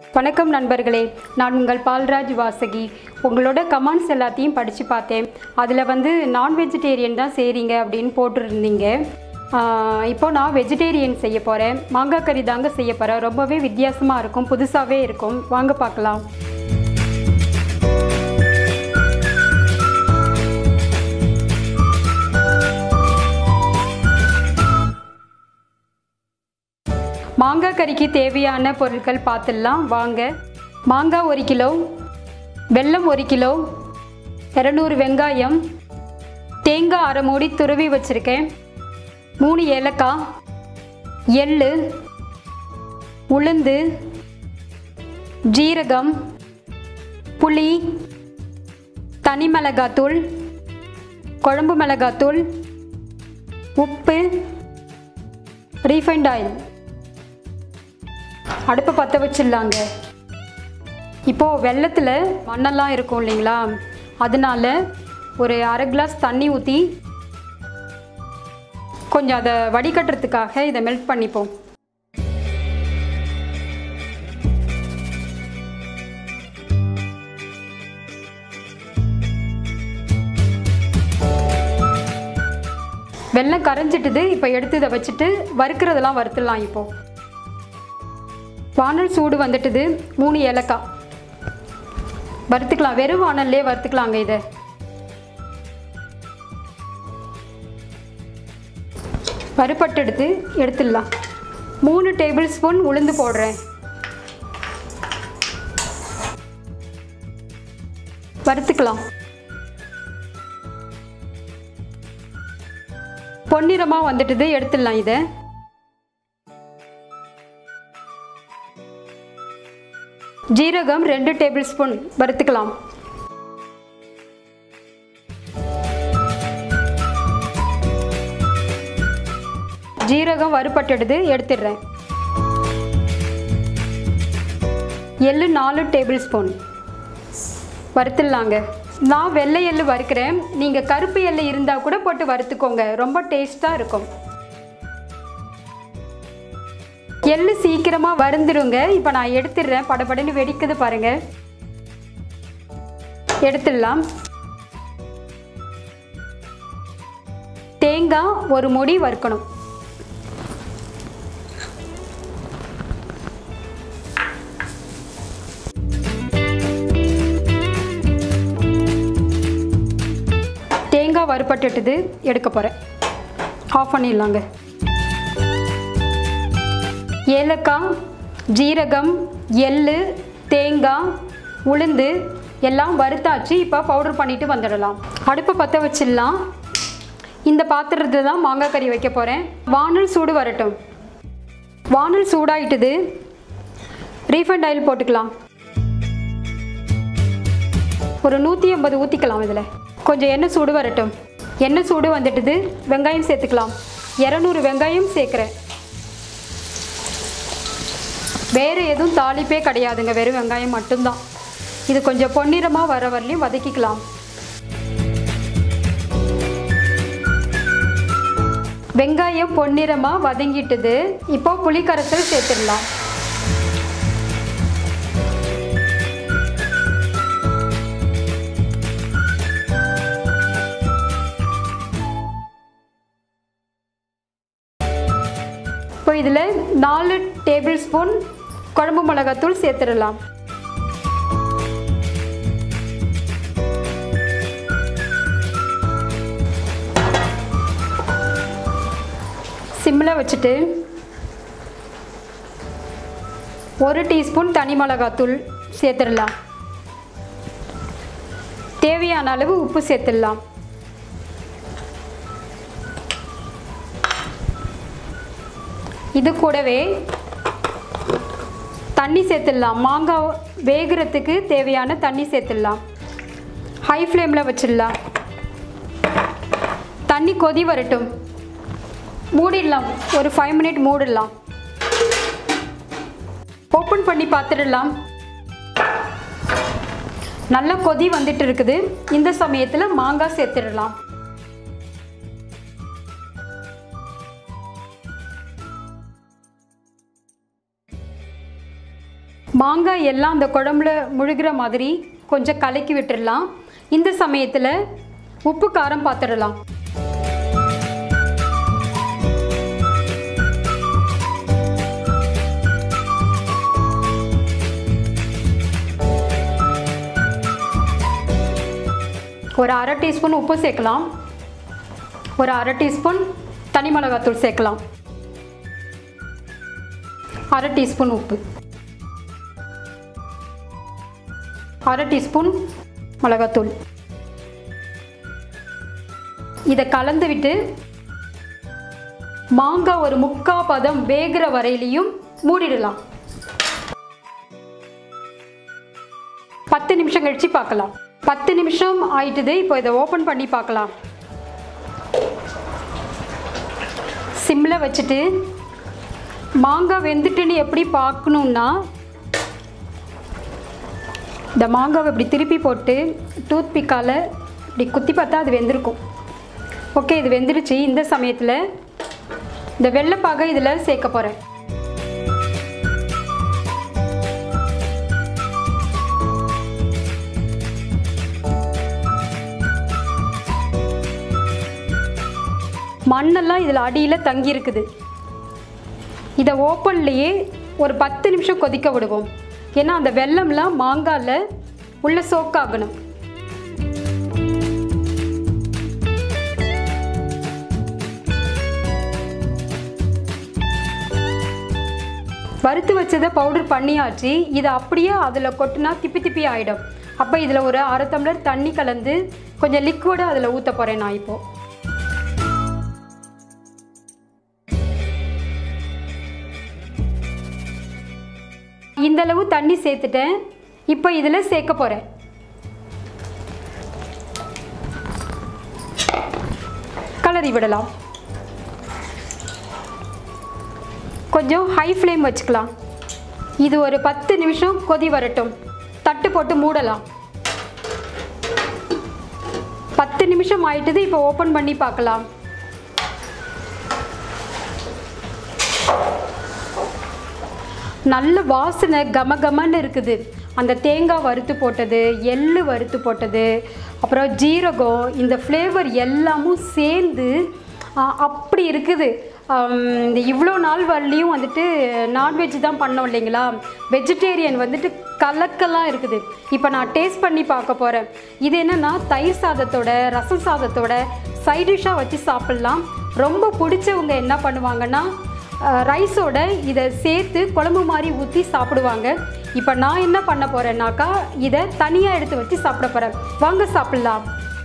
வணக்கம் நண்பர்களே நான் உங்கள் பால்ராஜ் வாசகி உங்களோட கமெண்ட்ஸ் எல்லாத்தையும் படித்து பார்த்தேன் அதில் வந்து நான் வெஜிடேரியன் தான் செய்கிறீங்க அப்படின்னு போட்டிருந்தீங்க ஆஹ் இப்போ நான் வெஜிடேரியன் செய்ய போகிறேன் மாங்காய் கறி தாங்க செய்ய போகிறேன் ரொம்பவே வித்தியாசமாக இருக்கும் புதுசாகவே இருக்கும் வாங்க பார்க்கலாம் மாங்காய் கறிக்கு தேவையான பொருட்கள் பார்த்துடலாம் வாங்க மாங்காய் ஒரு கிலோ வெல்லம் ஒரு கிலோ இரநூறு வெங்காயம் தேங்காய் அரை மூடி துருவி வச்சுருக்கேன் மூணு ஏலக்காய் எள்ளு உளுந்து ஜீரகம் புளி தனி மிளகாத்தூள் குழம்பு மிளகாத்தூள் உப்பு ரீஃபைண்ட் ஆயில் அடுப்பை பற்ற வச்சிடலாங்க இப்போது வெள்ளத்தில் மண்ணெல்லாம் இருக்கும் இல்லைங்களா அதனால ஒரு அரை கிளாஸ் தண்ணி ஊற்றி கொஞ்சம் அதை வடிகட்டுறதுக்காக இதை மெல்ட் பண்ணிப்போம் வெள்ளம் கரைஞ்சிட்டுது இப்போ எடுத்து இதை வச்சுட்டு வறுக்கிறதெல்லாம் வறுத்துடலாம் இப்போது வானல் சூடு வந்துட்டுது மூணு ஏலக்காய் வறுத்துக்கலாம் வெறும் வானல்லே வறுத்துக்கலாங்க இதை வறுப்பட்டு எடுத்து எடுத்துடலாம் மூணு டேபிள் ஸ்பூன் உளுந்து போடுறேன் வறுத்துக்கலாம் பொன்னிறமாக வந்துட்டுது எடுத்துடலாம் இதை ஜீரகம் ரெண்டு டேபிள் ஸ்பூன் வறுத்துக்கலாம் ஜீரகம் வறுபட்டுடுது எடுத்துடுறேன் எள்ளு நாலு டேபிள் ஸ்பூன் வறுத்துடலாங்க நான் வெள்ளை எள்ளு வறுக்கிறேன் நீங்கள் கருப்பு எள்ளு இருந்தால் கூட போட்டு வறுத்துக்கோங்க ரொம்ப டேஸ்ட்டாக இருக்கும் எள்ளு சீக்கிரமாக வறுந்துருங்க இப்போ நான் எடுத்துடுறேன் படபடன்னு வெடிக்குது பாருங்க எடுத்துடலாம் தேங்காய் ஒரு முடி வறுக்கணும் தேங்காய் வறுபட்டுட்டுது எடுக்க போகிறேன் ஆஃப் பண்ணிடலாங்க ஏலக்காய் ஜீரகம் எள்ளு தேங்காய் உளுந்து எல்லாம் வறுத்தாச்சு இப்போ பவுடர் பண்ணிட்டு வந்துடலாம் அடுப்பை பற்ற வச்சிடலாம் இந்த பாத்திரத்தில் தான் மாங்காய் கறி வைக்க போகிறேன் வானல் சூடு வரட்டும் வானல் சூடாயிட்டுது ரீஃபைண்ட் ஆயில் போட்டுக்கலாம் ஒரு நூற்றி ஐம்பது ஊற்றிக்கலாம் இதில் கொஞ்சம் எண்ணெய் சூடு வரட்டும் எண்ணெய் சூடு வந்துட்டுது வெங்காயம் சேர்த்துக்கலாம் இரநூறு வெங்காயம் சேர்க்குறேன் வேறு எதுவும் தாளிப்பே கிடையாதுங்க வெறும் வெங்காயம் மட்டும்தான் இது கொஞ்சம் பொன்னிறமாக வர வரலையும் வதக்கிக்கலாம் வெங்காயம் பொன்னிறமாக வதங்கிட்டுது இப்போ புளிக்கரைசல் சேர்த்துடலாம் இப்போ இதில் நாலு டேபிள் ஸ்பூன் குழம்பு மிளகாத்தூள் சேர்த்துடலாம் சிம்மில் வச்சுட்டு ஒரு டீஸ்பூன் தனி மிளகாத்தூள் சேர்த்துடலாம் தேவையான அளவு உப்பு சேர்த்துடலாம் இது கூடவே தண்ணி சேர்த்துடலாம் மாங்காய் வேகிறதுக்கு தேவையான தண்ணி சேர்த்துடலாம் ஹை ஃப்ளேமில் வச்சிடலாம் தண்ணி கொதி வரட்டும் மூடிடலாம் ஒரு ஃபைவ் மினிட் மூடிடலாம் ஓப்பன் பண்ணி பார்த்துடலாம் நல்லா கொதி வந்துட்டு இருக்குது இந்த சமயத்தில் மாங்காய் சேர்த்துடலாம் மாங்காய் எல்லாம் அந்த குழம்புல முழுகிற மாதிரி கொஞ்சம் கலக்கி விட்டுடலாம் இந்த சமயத்தில் உப்பு காரம் பார்த்துடலாம் ஒரு அரை டீஸ்பூன் உப்பு சேர்க்கலாம் ஒரு அரை டீஸ்பூன் தனி மிளகாத்தூள் சேர்க்கலாம் அரை டீஸ்பூன் உப்பு அரை டீஸ்பூன் மிளகாத்தூள் இதை கலந்து விட்டு மாங்காய் ஒரு முக்கா பதம் வேகிற வரையிலையும் மூடிடலாம் பத்து நிமிஷம் கழிச்சு பார்க்கலாம் பத்து நிமிஷம் ஆயிட்டுது இப்போ இதை ஓப்பன் பண்ணி பார்க்கலாம் சிம்மில் வச்சுட்டு மாங்காய் வெந்துட்டுன்னு எப்படி பார்க்கணுன்னா இந்த மாங்காவை இப்படி திருப்பி போட்டு டூத் பிக்கால் இப்படி குத்தி பார்த்தா அது வெந்திருக்கும் ஓகே இது வெந்துருச்சு இந்த சமயத்தில் இந்த வெள்ளைப்பாகை இதில் சேர்க்க போகிறேன் மண்ணெல்லாம் இதில் அடியில் தங்கி இருக்குது இதை ஓப்பன்லேயே ஒரு பத்து நிமிஷம் கொதிக்க விடுவோம் ஏன்னா அந்த வெள்ளம்லாம் மாங்காயில் உள்ள சோக்காகணும் வறுத்து வச்சதை பவுடர் பண்ணியாச்சு இதை அப்படியே அதில் கொட்டினா திப்பி திப்பி ஆகிடும் அப்போ இதில் ஒரு அரை டம்ளர் தண்ணி கலந்து கொஞ்சம் லிக்விடை அதில் ஊற்ற போகிறேன் நான் இப்போது இந்த அளவு தண்ணி சேர்த்துட்டேன் இப்போ இதில் சேர்க்க போகிறேன் கலரி விடலாம் கொஞ்சம் ஹை ஃப்ளேம் வச்சுக்கலாம் இது ஒரு பத்து நிமிஷம் கொதி வரட்டும் தட்டு போட்டு மூடலாம் பத்து நிமிஷம் ஆயிட்டுது இப்போ ஓப்பன் பண்ணி பார்க்கலாம் நல்ல வாசனை கம கமன்னு இருக்குது அந்த தேங்காய் வறுத்து போட்டது எள்ளு வறுத்து போட்டது அப்புறம் ஜீரகம் இந்த ஃப்ளேவர் எல்லாமும் சேர்ந்து ஆ, அப்படி இருக்குது ஆம், இந்த இவ்வளோ நாள் வரலையும் வந்துட்டு நான்வெஜ் தான் பண்ணோம் இல்லைங்களா வெஜிடேரியன் வந்துட்டு கலக்கெல்லாம் இருக்குது இப்போ நான் டேஸ்ட் பண்ணி பார்க்க போகிறேன் இது என்னென்னா தயிர் சாதத்தோட ரசம் சாதத்தோட சைட் டிஷ்ஷாக வச்சு சாப்பிட்லாம் ரொம்ப பிடிச்சவங்க என்ன பண்ணுவாங்கன்னா ரைஸோட இதை சேர்த்து குழம்பு மாதிரி ஊற்றி சாப்பிடுவாங்க இப்போ நான் என்ன பண்ண போகிறேன்னாக்கா இதை தனியாக எடுத்து வச்சு சாப்பிட போகிறேன் வாங்க சாப்பிட்லாம்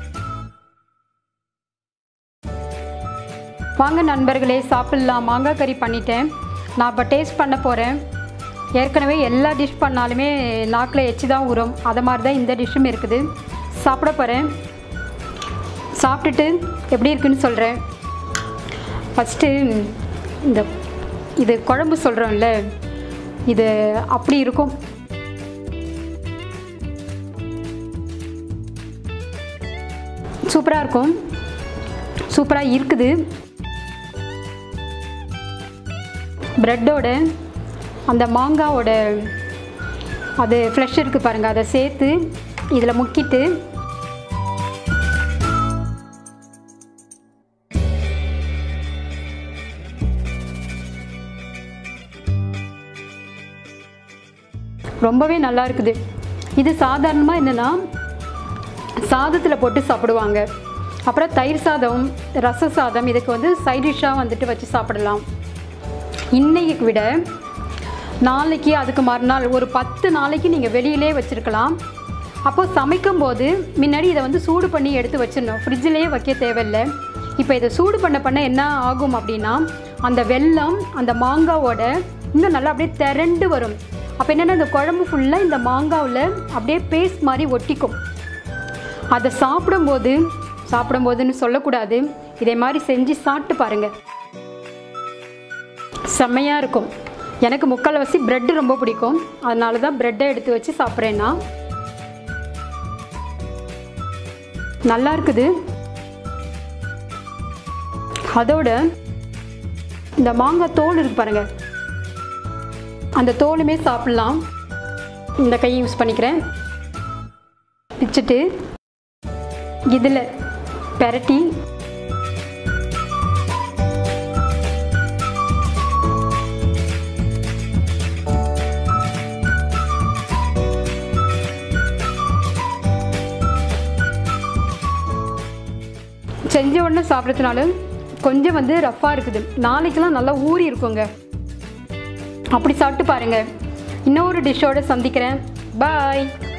வாங்க நண்பர்களே சாப்பிட்லாம் மாங்காய் கறி பண்ணிட்டேன் நான் இப்போ டேஸ்ட் பண்ண போகிறேன் ஏற்கனவே எல்லா டிஷ் பண்ணாலுமே நாக்கில் எச்சி தான் ஊறும் அதை மாதிரி தான் இந்த டிஷ்ஷும் இருக்குது சாப்பிட போகிறேன் சாப்பிட்டுட்டு எப்படி இருக்குன்னு சொல்கிறேன் ஃபஸ்ட்டு இந்த இது குழம்பு சொல்கிறோம்ல இது அப்படி இருக்கும் சூப்பராக இருக்கும் சூப்பராக இருக்குது ப்ரெட்டோட அந்த மாங்காவோட அது ஃப்ளஷ் இருக்குது பாருங்கள் அதை சேர்த்து இதில் முக்கிட்டு ரொம்பவே நல்லா இருக்குது இது சாதாரணமாக என்னென்னா சாதத்தில் போட்டு சாப்பிடுவாங்க அப்புறம் தயிர் சாதம் ரச சாதம் இதுக்கு வந்து சைட் டிஷ்ஷாக வந்துட்டு வச்சு சாப்பிடலாம் இன்னைக்கு விட நாளைக்கு அதுக்கு மறுநாள் ஒரு பத்து நாளைக்கு நீங்கள் வெளியிலே வச்சுருக்கலாம் அப்போ சமைக்கும் போது முன்னாடி இதை வந்து சூடு பண்ணி எடுத்து வச்சிடணும் ஃப்ரிட்ஜிலேயே வைக்க தேவையில்லை இப்போ இதை சூடு பண்ண பண்ண என்ன ஆகும் அப்படின்னா அந்த வெல்லம் அந்த மாங்காவோட இன்னும் நல்லா அப்படியே திரண்டு வரும் அப்போ என்னென்னா இந்த குழம்பு ஃபுல்லாக இந்த மாங்காவில் அப்படியே பேஸ்ட் மாதிரி ஒட்டிக்கும் அதை சாப்பிடும்போது சாப்பிடும்போதுன்னு சொல்லக்கூடாது இதே மாதிரி செஞ்சு சாப்பிட்டு பாருங்கள் செம்மையாக இருக்கும் எனக்கு முக்கால்வாசி பிரெட் ரொம்ப பிடிக்கும் அதனால தான் ப்ரெட்டை எடுத்து வச்சு சாப்பிட்றேன்னா நல்லா இருக்குது அதோட இந்த மாங்காய் தோல் இருக்கு பாருங்க அந்த தோலுமே சாப்பிட்லாம் இந்த கையை யூஸ் பண்ணிக்கிறேன் பிச்சுட்டு இதில் பெரட்டி செஞ்ச உடனே சாப்பிட்றதுனால கொஞ்சம் வந்து ரஃப்பாக இருக்குது நாளைக்கெல்லாம் நல்லா ஊறி இருக்குங்க அப்படி சாப்பிட்டு பாருங்கள் இன்னொரு டிஷ்ஷோட சந்திக்கிறேன் பாய்